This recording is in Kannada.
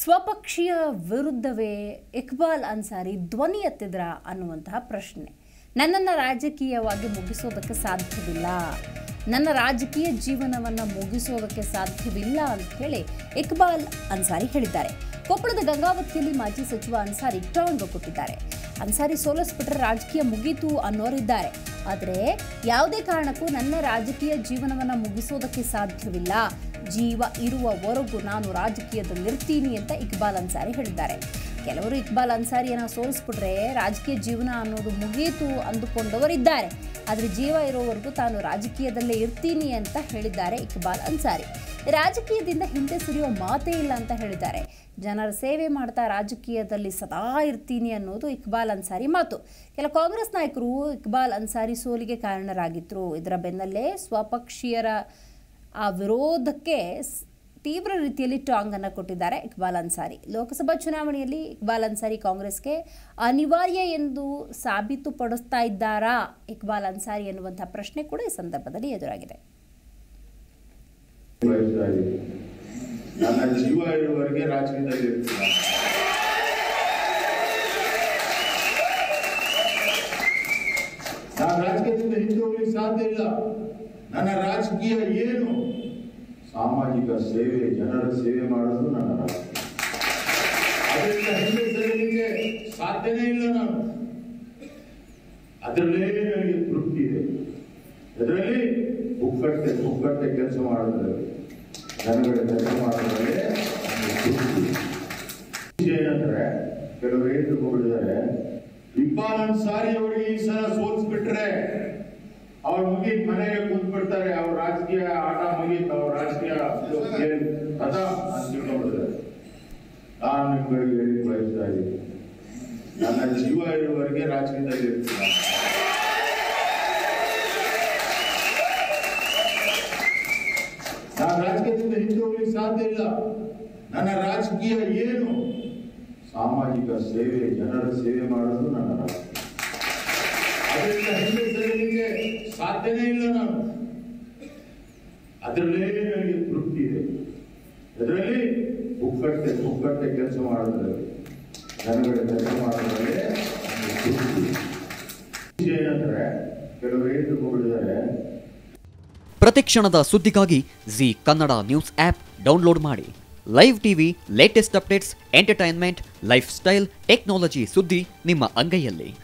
ಸ್ವಪಕ್ಷೀಯ ವಿರುದ್ಧವೇ ಇಕ್ಬಾಲ್ ಅನ್ಸಾರಿ ಧ್ವನಿ ಎತ್ತಿದ್ರ ಅನ್ನುವಂತಹ ಪ್ರಶ್ನೆ ನನ್ನನ್ನು ರಾಜಕೀಯವಾಗಿ ಮುಗಿಸೋದಕ್ಕೆ ಸಾಧ್ಯವಿಲ್ಲ ನನ್ನ ರಾಜಕೀಯ ಜೀವನವನ್ನು ಮುಗಿಸೋದಕ್ಕೆ ಸಾಧ್ಯವಿಲ್ಲ ಅಂತ ಹೇಳಿ ಇಕ್ಬಾಲ್ ಅನ್ಸಾರಿ ಹೇಳಿದ್ದಾರೆ ಕೊಪ್ಪಳದ ಗಂಗಾವತಿಯಲ್ಲಿ ಮಾಜಿ ಸಚಿವ ಅನ್ಸಾರಿ ಟಾಂಗ್ ಕೊಟ್ಟಿದ್ದಾರೆ ಅನ್ಸಾರಿ ಸೋಲಿಸ್ಬಿಟ್ರೆ ರಾಜಕೀಯ ಮುಗೀತು ಅನ್ನೋರಿದ್ದಾರೆ ಆದರೆ ಯಾವುದೇ ಕಾರಣಕ್ಕೂ ನನ್ನ ರಾಜಕೀಯ ಜೀವನವನ್ನು ಮುಗಿಸೋದಕ್ಕೆ ಸಾಧ್ಯವಿಲ್ಲ ಜೀವ ಇರುವವರೆಗೂ ನಾನು ರಾಜಕೀಯದಲ್ಲಿರ್ತೀನಿ ಅಂತ ಇಕ್ಬಾಲ್ ಅನ್ಸಾರಿ ಹೇಳಿದ್ದಾರೆ ಕೆಲವರು ಇಕ್ಬಾಲ್ ಅನ್ಸಾರಿಯನ್ನ ಸೋಲಿಸ್ಬಿಟ್ರೆ ರಾಜಕೀಯ ಜೀವನ ಅನ್ನೋದು ಮುಗಿಯಿತು ಅಂದುಕೊಂಡವರಿದ್ದಾರೆ ಆದರೆ ಜೀವ ಇರೋವರೆಗೂ ತಾನು ರಾಜಕೀಯದಲ್ಲೇ ಇರ್ತೀನಿ ಅಂತ ಹೇಳಿದ್ದಾರೆ ಇಕ್ಬಾಲ್ ಅನ್ಸಾರಿ ರಾಜಕೀಯದಿಂದ ಹಿಂದೆ ಸರಿಯೋ ಮಾತೇ ಇಲ್ಲ ಅಂತ ಹೇಳಿದ್ದಾರೆ ಜನರ ಸೇವೆ ಮಾಡ್ತಾ ರಾಜಕೀಯದಲ್ಲಿ ಸದಾ ಇರ್ತೀನಿ ಅನ್ನೋದು ಇಕ್ಬಾಲ್ ಅನ್ಸಾರಿ ಮಾತು ಕೆಲ ಕಾಂಗ್ರೆಸ್ ನಾಯಕರು ಇಕ್ಬಾಲ್ ಅನ್ಸಾರಿ ಸೋಲಿಗೆ ಕಾರಣರಾಗಿದ್ದರು ಇದರ ಬೆನ್ನಲ್ಲೇ ಸ್ವಪಕ್ಷೀಯರ ಆ ವಿರೋಧಕ್ಕೆ ಸ್- ತೀವ್ರ ರೀತಿಯಲ್ಲಿ ಟಾಂಗ್ ಅನ್ನು ಕೊಟ್ಟಿದ್ದಾರೆ ಇಕ್ಬಾಲ್ ಅನ್ಸಾರಿ ಲೋಕಸಭಾ ಚುನಾವಣೆಯಲ್ಲಿ ಇಕ್ಬಾಲ್ ಅನ್ಸಾರಿ ಕಾಂಗ್ರೆಸ್ಗೆ ಅನಿವಾರ್ಯ ಎಂದು ಸಾಬೀತುಪಡಿಸ್ತಾ ಇದ್ದಾರಾ ಇಕ್ಬಾಲ್ ಅನ್ಸಾರಿ ಎನ್ನುವಂತಹ ಪ್ರಶ್ನೆ ಕೂಡ ಈ ಸಂದರ್ಭದಲ್ಲಿ ಎದುರಾಗಿದೆ ಬಯಸ್ತಾ ಇದ್ದೀನಿ ನನ್ನ ಜೀವ ಇರುವವರೆಗೆ ರಾಜಕೀಯದಲ್ಲಿ ಇರ್ತೀನಿ ನಾನು ರಾಜಕೀಯದಿಂದ ಹಿಂದೆ ಹೋಗ್ಲಿಕ್ಕೆ ಸಾಧ್ಯ ಇಲ್ಲ ನನ್ನ ರಾಜಕೀಯ ಏನು ಸಾಮಾಜಿಕ ಸೇವೆ ಜನರ ಸೇವೆ ಮಾಡೋದು ನನ್ನ ರಾಜಕೀಯ ಅದರಿಂದ ಹಿಂದೆ ಸರಿಲಿಕ್ಕೆ ಸಾಧ್ಯನೇ ಇಲ್ಲ ನಾನು ಅದರಲ್ಲೇ ನನಗೆ ತೃಪ್ತಿ ಇದೆ ಅದರಲ್ಲಿ ಒಗ್ಗಟ್ಟೆ ಒಗ್ಗಟ್ಟೆ ಕೆಲಸ ಮಾಡೋದ್ರಲ್ಲಿ ಜನಗಳ ಕೆಲಸ ಮಾಡೋದ್ರಲ್ಲಿ ನನಗೆ ತೃಪ್ತಿ ಇದೆ. ವಿಷಯ ಏನಂದ್ರೆ ಕೆಲವರು ಏನ್ ತಿಳ್ಕೊಂಡಿದ್ದಾರೆ ಇಕ್ಬಾಲ್ ಅನ್ಸಾರಿ ಅವರಿಗೆ ಈ ಸಲ ಸೋಲ್ಸ್ಬಿಟ್ರೆ ಅವ್ರ ಮುಗೀತ್ ಮನೆಗೆ ಕುಂತ್ಬಿಡ್ತಾರೆ ಅವ್ರ ರಾಜಕೀಯ ಆಟ ಮುಗೀತ್ ಅವ್ರ ರಾಜಕೀಯ ಏನ್ ಕಥ ಅಂತ ತಿಳ್ಕೊಂಡಿದ್ದಾರೆ ನಾನು ನಿಮ್ಗಳಿಗೆ ಹೇಳಿ ಬಯಸ್ತಾ ಇದ್ದೀನಿ ನನ್ನ ಜೀವ ಇರುವವರೆಗೆ ರಾಜಕೀಯದಲ್ಲಿ ಇರ್ತೀನಿ ನಾನು ರಾಜಕೀಯದಿಂದ ಹಿಂದೆ ಹೋಗ್ಲಿಕ್ಕೆ ಸಾಧ್ಯ ಇಲ್ಲ ನನ್ನ ರಾಜಕೀಯ ಏನು ಸಾಮಾಜಿಕ ಸೇವೆ ಜನರ ಸೇವೆ ಮಾಡೋದು ನನ್ನ ರಾಜಕೀಯ ಅದರಿಂದ ಹಿಂದೆ ಸರಿಲಿಕ್ಕೆ ಸಾಧ್ಯನೇ ಇಲ್ಲ ನಾನು ಅದರಲ್ಲೇ ನನಗೆ ತೃಪ್ತಿ ಇದೆ ಅದರಲ್ಲಿ ಒಗ್ಗಟ್ಟೆ ಒಗ್ಗಟ್ಟೆ ಕೆಲಸ ಮಾಡೋದ್ರಲ್ಲಿ ಜನಗಳ ಕೆಲಸ ಮಾಡೋದ್ರಲ್ಲಿ ನನಗೆ ತೃಪ್ತಿ ಇದೆ. ವಿಷಯ ಏನಂದ್ರೆ ಕೆಲವರು ಏನ್ ತಿಳ್ಕೊಂಡಿದ್ದಾರೆ ಪ್ರತಿಕ್ಷಣದ ಸುದ್ದಿಗಾಗಿ Zee Kannada news app download ಮಾಡಿ live TV latest updates entertainment lifestyle technology ಸುದ್ದಿ ನಿಮ್ಮ ಅಂಗೈಯಲ್ಲಿ